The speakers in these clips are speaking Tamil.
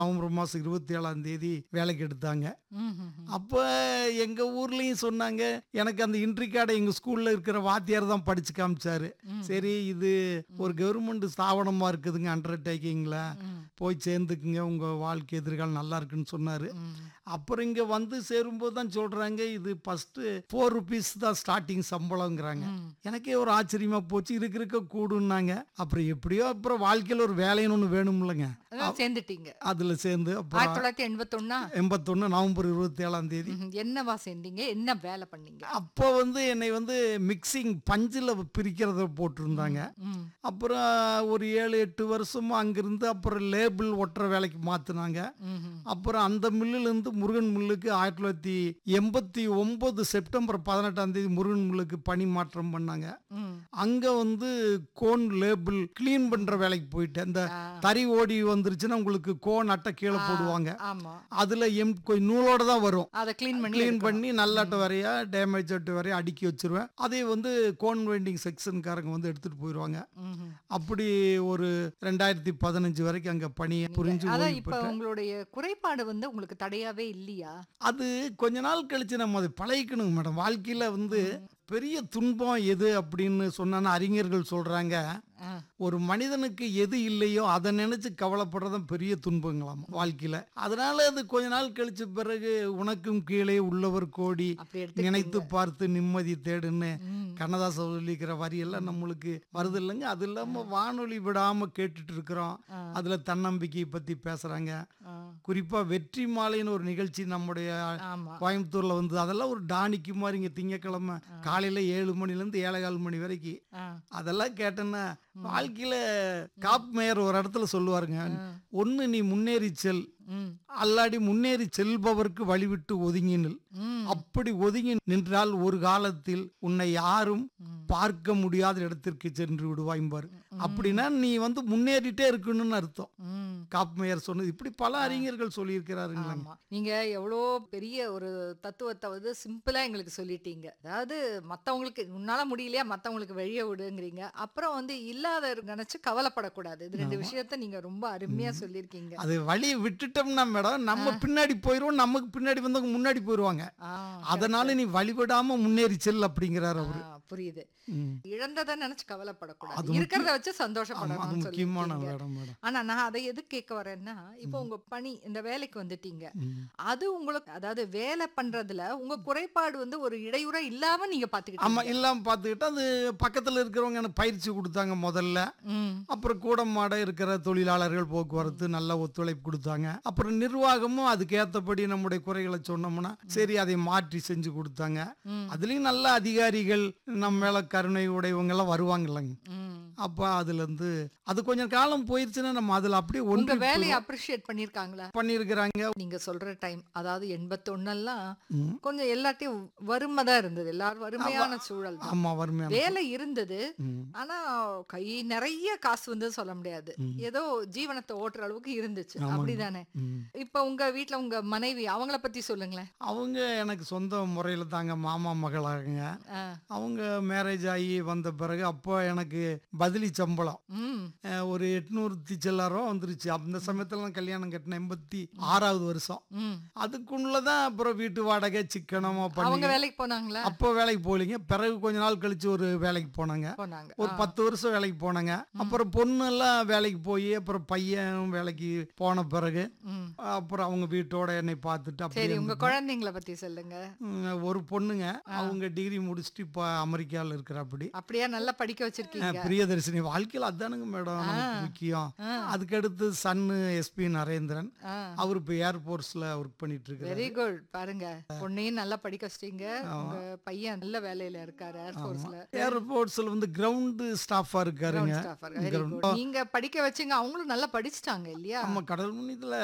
நவம்பர் மாதம் இருபத்தி ஏழாம் தேதி வேலைக்கு எடுத்தாங்க ம், ம், ம். அப்போ எங்கள் ஊர்லேயும் சொன்னாங்க எனக்கு அந்த இன்ட்ரி கார்டை எங்கள் ஸ்கூலில் இருக்கிற வாத்தியார் தான் படித்து காமிச்சாரு சரி இது ஒரு கவர்மெண்ட் ஸ்தாபனமாக இருக்குதுங்க அண்டர்டேக்கிங்கில் போய் சேர்ந்துக்குங்க உங்கள் வாழ்க்கை எதிர்காலம் நல்லா இருக்குன்னு சொன்னார் அப்புறம் இங்கே வந்து சேரும்போது தான் சொல்கிறாங்க இது ஃபஸ்ட்டு ஃபோர் ருபீஸ் தான் ஸ்டார்டிங் சம்பளங்கிறாங்க எனக்கே ஒரு ஆச்சரியமாக போச்சு இருக்க இருக்க கூடுன்னாங்க அப்புறம் எப்படியோ அப்புறம் வாழ்க்கையில் ஒரு வேலைன்னு ஒன்று வேணும்லங்க அதான் சேர்ந்துட்டீங்க அதில் சேர்ந்து ஆயிரத்தி அப்புறம் தொள்ளாயிரத்தி எண்பத்தொன்னா எண்பத்தொன்று நவம்பர் இருபத்தி ஏழாம் தேதி ம், என்னவா சேர்ந்தீங்க என்ன வேலை பண்ணீங்க அப்போ வந்து என்னை வந்து மிக்சிங் பஞ்சில் பிரிக்கிறத போட்டிருந்தாங்க ம், அப்புறம் ஒரு ஏழு எட்டு வருஷமும் அங்கிருந்து அப்புறம் லேபிள் ஒட்டுற வேலைக்கு மாற்றினாங்க ம், ம். அப்புறம் அந்த மில்லுலேருந்து முருகன் மில்லுக்கு ஆயிரத்தி தொள்ளாயிரத்தி எண்பத்தி ஒம்பது செப்டம்பர் பதினெட்டாம் தேதி முருகன் மில்லுக்கு பணி மாற்றம் பண்ணாங்க ம். அங்கே வந்து கோன் லேபிள் க்ளீன் பண்ணுற வேலைக்கு போயிட்டேன் இந்த ஆ. தறி ஓடி வந்துருச்சுன்னா உங்களுக்கு கோன் அட்டை கீழே போடுவாங்க ஆமா அதில் எம் கொஞ்சம் நூலோட தான் வரும் அத க்ளீன் பண்ணி க்ளீன் எடுக்கணும். பண்ணி நல்ல அட்டை வரையா டேமேஜ் அட்டை வரையா அடுக்கி வச்சிருவேன் அதே வந்து கோன் வெண்டிங் செக்ஷன்காரங்க வந்து எடுத்துட்டு போயிடுவாங்க ம், ம். அப்படி ஒரு ரெண்டாயிரத்தி பதினஞ்சு வரைக்கும் அங்கே பணியை புரிஞ்சு அதான் ஓய்வு இப்ப பெற்றேன். உங்களுடைய குறைபாடு வந்து உங்களுக்கு தடையாவே இல்லையா அது கொஞ்ச நாள் கழிச்சு நம்ம அதை பழகிக்கணுங்க மேடம் வாழ்க்கையில வந்து பெரிய துன்பம் எது அப்படின்னு சொன்னா அறிஞர்கள் சொல்றாங்க ஆ. ஒரு மனிதனுக்கு எது இல்லையோ அதை நினைச்சு கவலைப்படுறதும் பெரிய துன்பங்களாம் வாழ்க்கையில அதனால அது கொஞ்ச நாள் கழிச்ச பிறகு உனக்கும் கீழே உள்ளவர் கோடி அப்படி எடுத்து நினைத்து பார்த்து நிம்மதி தேடுன்னு ம். கண்ணதாசன் சொல்லிக்கிற வரியெல்லாம் நம்மளுக்கு வருது இல்லைங்க அது இல்லாம வானொலி விடாம கேட்டுட்டு இருக்கிறோம் ஆ. அதுல தன்னம்பிக்கையை பத்தி பேசுறாங்க ஆ. குறிப்பா வெற்றி மாலைன்னு ஒரு நிகழ்ச்சி நம்முடைய ஆமா கோயம்புத்தூர்ல வந்து அதெல்லாம் ஒரு டானிக்கு மாதிரி இங்க திங்கக்கிழமை காலையில ஏழு மணில இருந்து ஏழேகால் மணி வரைக்கும் ஆ. அதெல்லாம் கேட்டேன்னா வாழ்க்கையில காப் மேயர் ஒரு இடத்துல சொல்லுவாருங்க ஒண்ணு நீ முன்னேறி செல் ம். அல்லாடி முன்னேறி செல்பவர்க்கு வழிவிட்டு ஒதுங்கி நில் ம். அப்படி ஒதுங்கி நின்றால் ஒரு காலத்தில் உன்னை யாரும் பார்க்க முடியாத இடத்திற்கு சென்று விடுவாய்ம்பாரு அப்படின்னா நீ வந்து முன்னேறிட்டே இருக்கணும்னு அர்த்தம் ம். காப் மேயர் சொன்னது இப்படி பல அறிஞர்கள் சொல்லியிருக்கிறாருங்களா ஆமா நீங்க எவ்வளோ பெரிய ஒரு தத்துவத்தை வந்து சிம்பிளா எங்களுக்கு சொல்லிட்டீங்க அதாவது மத்தவங்களுக்கு உன்னால முடியலையா மத்தவங்களுக்கு வழிய விடுங்கிறீங்க அப்புறம் வந்து இல்லாத நினைச்சு கவலைப்படக்கூடாது இது ரெண்டு விஷயத்த நீங்க ரொம்ப அருமையா சொல்லியிருக்கீங்க அது வழியை விட்டுட்டோம்னா மேடம் நம்ம பின்னாடி போயிடுவோம் நமக்கு பின்னாடி வந்தவங்க முன்னாடி போயிடுவாங்க ஆ, அதனால நீ வழிவிடாம முன்னேறி செல் அப்படிங்கிறாரு அவரு ஆ, புரியுது ம். இழந்ததை நினைச்சு கவலைப்படக்கூடாது அது இருக்கிறத வச்சு ஆமா, அது சந்தோஷப்படணும்னு முக்கியமான சொல்லியிருக்கீங்க வேடம் மேடம் ஆனா நான் அதை எது கேட்க வரேன்னா இப்போ உங்க பணி இந்த வேலைக்கு வந்துட்டீங்க அது உங்களுக்கு அதாவது வேலை பண்றதுல உங்க குறைபாடு வந்து ஒரு இடையூறா இல்லாம நீங்க ஆமா பாத்துக்கிட்டீங்க இல்லாம பார்த்துக்கிட்டு அது பக்கத்துல இருக்கிறவங்க எனக்கு பயிற்சி கொடுத்தாங்க முதல்ல ம், அப்புறம் கூடம் மாட இருக்கிற தொழிலாளர்கள் போக்குவரத்து நல்ல ஒத்துழைப்பு கொடுத்தாங்க அப்புறம் நிர்வாகமும் அதுக்கேற்றபடி நம்முடைய குறைகளை சொன்னோம்னா சரி அதை மாற்றி செஞ்சு கொடுத்தாங்க ம். அதுலயும் நல்ல அதிகாரிகள் நம்ம மேல கருணை உடையவங்க எல்லாம் வருவாங்க இல்லைங்க ம். அப்ப அதுல இருந்து அது கொஞ்சம் காலம் போயிருச்சுன்னா நம்ம அதுல அப்படியே உங்க ஒன்று வேலையை அப்ரிஷியேட் பண்ணிருக்காங்களா பண்ணியிருக்கிறாங்க நீங்க சொல்ற டைம் அதாவது எண்பத்தொன்னெல்லாம் ம். கொஞ்சம் எல்லாத்தையும் வறுமை தான் இருந்தது எல்லாரும் வறுமையான சூழல் தான் ஆமா வறுமையான வேலை இருந்தது ம். ஆனா கை நிறைய காசு வந்து சொல்ல முடியாது ஏதோ ஜீவனத்தை ஓட்டுற அளவுக்கு இருந்துச்சு அப்படிதானே ம். இப்ப உங்க வீட்ல உங்க மனைவி அவங்கள பத்தி சொல்லுங்களேன் அவங்க எனக்கு சொந்த முறையில் தாங்க மாமா மகளாகுங்க ஆ. அவங்க மேரேஜ் ஆகி வந்த பிறகு அப்போ எனக்கு பதிலி சம்பளம் ம் அஹ், ஒரு எட்நூறு சில்லாயிரம் வந்துருச்சு அந்த சமயத்துல நான் கல்யாணம் கட்டின எண்பத்தி ஆறாவது வருஷம் ம் அதுக்குள்ளதான் அப்புறம் வீட்டு வாடகை சிக்கனமா அவங்க பண்ணி வேலைக்கு போனாங்களா அப்போ வேலைக்கு போகலிங்க பிறகு கொஞ்ச நாள் கழிச்சு ஒரு வேலைக்கு போனாங்க போனாங்க ஒரு பத்து வருஷம் வேலைக்கு போனாங்க அப்புறம் பொண்ணு எல்லாம் வேலைக்கு போய் அப்புறம் பையன் வேலைக்கு போன பிறகு ம். அப்புறம் அவங்க வீட்டோட என்னை பார்த்துட்டு சரி அப்படியே உங்க குழந்தைங்கள பத்தி சொல்லுங்க ம், ஒரு பொண்ணுங்க அவங்க டிகிரி முடிச்சுட்டு இப்போ அமெரிக்காவில் இருக்கிறாப்படி அப்படியே நல்லா படிக்க வச்சிருக்கீங்க பிரியதர்ஷினி வாழ்க்கையில் அதானுங்க மேடம் நமக்கு முக்கியம் அதுக்கடுத்து சன்னு எஸ்பி நரேந்திரன் ஆ. அவர் இப்போ ஏர்போர்ட்ஸில் ஒர்க் பண்ணிட்டு இருக்கிறாரு வெரி குட் பாருங்க பொண்ணையும் நல்லா படிக்க வச்சிட்டீங்க உங்க பையன் நல்ல வேலையில இருக்காரு ஏர்ஃபோர்ஸ்ல ஏர்போர்ட்ஸில் வந்து கிரவுண்டு ஸ்டாஃபாக இருக்காருங்க வெரி குட் நீங்க படிக்க வச்சீங்க அவங்களும் நல்லா படிச்சிட்டாங்க இல்லையா நம்ம கடல் முன்னியத்தில் அவங்க நல்லா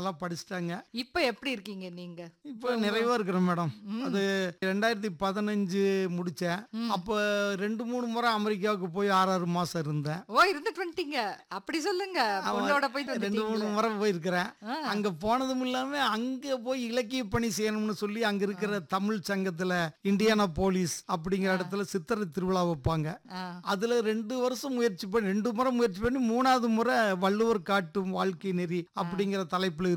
நல்லா படிச்சிட்டாங்க இப்ப எப்படி இருக்கீங்க நீங்க இப்போ நிறைவா இருக்கிறேன் மேடம் ம். அது ரெண்டாயிரத்தி பதினஞ்சு முடிச்சேன் ம். அப்போ ரெண்டு மூணு முறை அமெரிக்காவுக்கு போய் ஆறு ஆறு மாசம் இருந்தேன் ஓ இருந்துட்டு வந்துட்டீங்க அப்படி சொல்லுங்க ஆமா. பொண்ணோட போயிட்டு ரெண்டு மூணு வந்துட்டீங்களே. முறை போயிருக்கிறேன் ஆ. அங்க போனதும் இல்லாம அங்க போய் இலக்கிய பணி செய்யணும்னு சொல்லி அங்க இருக்கிற தமிழ் சங்கத்துல இந்தியானா போலீஸ் அப்படிங்கிற இடத்துல சித்திரை திருவிழா வைப்பாங்க ஆ. அதுல ரெண்டு வருஷம் முயற்சி பண்ணி ரெண்டு முறை முயற்சி பண்ணி மூணாவது முறை வள்ளுவர் காட்டும் வாழ்க்கை நெறி அப்படிங்கிற தலைப்புல